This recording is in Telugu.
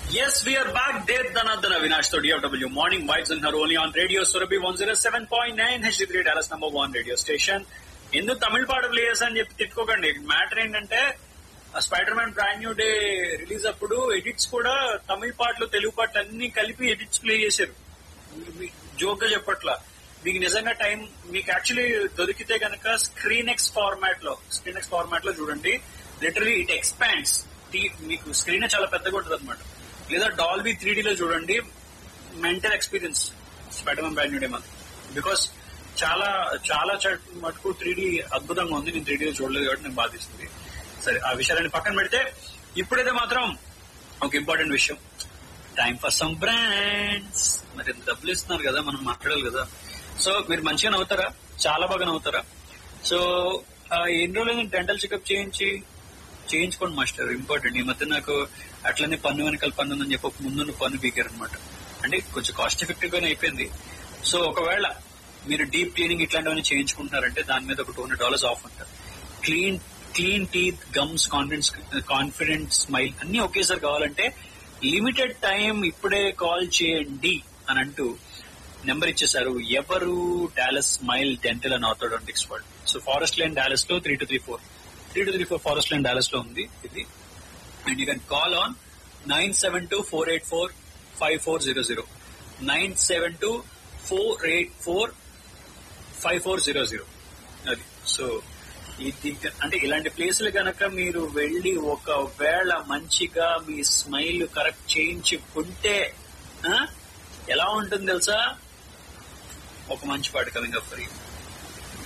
Yes, we are back. Dev Dhanadana Vinash to DFW Morning Vibes in Haroli on Radio Surabhi 107.9 HD3 Dallas number one radio station. ఎందుకు తమిళ పాట ప్లే అని చెప్పి తిట్టుకోకండి మ్యాటర్ ఏంటంటే Spider Man Brand New Day release అప్పుడు ఎడిట్స్ కూడా తమిళ పాటలు తెలుగు పాటలు అన్ని కలిపి ఎడిట్స్ ప్లే చేశారు జోక్ గా చెప్పట్లా మీకు నిజంగా టైం మీకు యాక్చువల్లీ దొరికితే గనక స్క్రీన్ ఎక్స్ ఫార్మాట్ లో స్క్రీన్ ఎక్స్ ఫార్మాట్ లో చూడండి లిటరలీ ఇట్ ఎక్స్పాండ్స్ మీకు స్క్రీన్ చాలా పెద్దగా ఉంటుంది అనమాట లేదా డాల్బీ త్రీ లో చూడండి mental experience Spider Man Brand New Day month because చాలా చాలా చ- మటుకు త్రీ అద్భుతంగా ఉంది నేను త్రీ లో చూడలేదు కాబట్టి నాకు బాధిస్తుంది సరే ఆ విషయాలని పక్కన పెడితే ఇప్పుడైతే మాత్రం ఒక ఇంపార్టెంట్ విషయం టైం ఫర్ సమ్ బ్రాండ్స్ మరి ఎంత డబ్బులు ఇస్తున్నారు కదా మనం మాట్లాడాలి కదా సో మీరు మంచిగా నవ్వుతారా చాలా బాగా నవ్వుతారా సో ఆ, ఎన్ని రోజులు డెంటల్ చెకప్ చేయించి చేయించుకోండి మాస్టర్ ఇంపార్టెంట్ ఈ మధ్య నాకు అట్లనే పన్ను వెనకాల పన్ను ఉందని చెప్పి ఒక ముందున్న పన్ను బీకారు అనమాట అంటే కొంచెం కాస్ట్ ఎఫెక్టివ్ గానే అయిపోయింది సో ఒకవేళ మీరు డీప్ క్లీనింగ్ ఇట్లాంటివన్నీ చేయించుకుంటున్నారంటే దాని మీద ఒక టూ హండ్రెడ్ డాలర్స్ ఆఫ్ ఉంటుంది clean clean teeth gums confidence confident smile అన్ని ఒకేసారి కావాలంటే లిమిటెడ్ టైం ఇప్పుడే కాల్ చేయండి అని అంటూ నెంబర్ ఇచ్చేసారు ఎవరు Dallas Smile Dental and Orthodontics World so Forest Lane Dallas లో three two three four three two three four Forest Lane Dallas లో ఉంది ఇది and you can call on nine seven two four eight four five four zero zero nine seven two four eight four five four zero zero అది సో ఇది అంటే ఇలాంటి ప్లేసులు కనుక మీరు వెళ్ళి ఒకవేళ మంచిగా మీ స్మైల్ కరెక్ట్ చేయించుకుంటే ఆ, ఎలా ఉంటుంది తెలుసా ఒక మంచి పాట కమింగ్ అప్ ఫర్ యూ